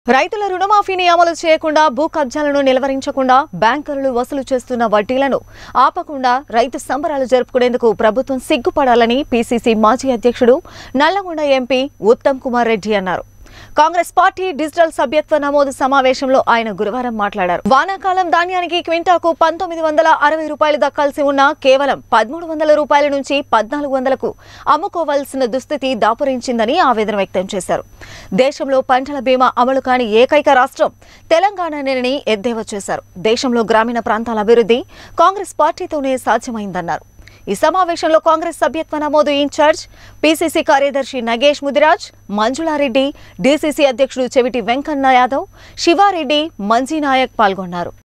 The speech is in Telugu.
రైతుల రుణమాఫీని అమలు చేయకుండా భూ కబ్జాలను నిలవరించకుండా బ్యాంకర్లు వసూలు చేస్తున్న వడ్డీలను ఆపకుండా రైతు సంబరాలు జరుపుకునేందుకు ప్రభుత్వం సిగ్గుపడాలని పీసీసీ మాజీ అధ్యక్షుడు నల్లగొండ ఎంపీ ఉత్తమ్ కుమార్ రెడ్డి అన్నారు కాంగ్రెస్ పార్టీ డిజిటల్ సభ్యత్వ నమోదు సమావేశంలో ఆయన గురువారం మాట్లాడారు వానాకాలం ధాన్యానికి క్వింటాకు పంతొమ్మిది వందల అరవై రూపాయలు దక్కాల్సి ఉన్న కేవలం పదమూడు వందల రూపాయల నుంచి పద్నాలుగు వందలకు అమ్ముకోవాల్సిన దుస్థితి దాపురించిందని ఆవేదన వ్యక్తం చేశారు దేశంలో పంటల బీమా అమలు కాని ఏకైక రాష్ట్రం తెలంగాణనేనని ఎద్దేవా చేశారు దేశంలో గ్రామీణ ప్రాంతాల అభివృద్ధి కాంగ్రెస్ పార్టీతోనే సాధ్యమైందన్నారు ఈ సమావేశంలో కాంగ్రెస్ సభ్యత్వ నమోదు ఇన్ఛార్జ్ పీసీసీ కార్యదర్శి నగేష్ ముదిరాజ్ మంజులారెడ్డి డీసీసీ అధ్యక్షుడు చెవిటి వెంకన్న యాదవ్ శివారెడ్డి మంజీ నాయక్ పాల్గొన్నారు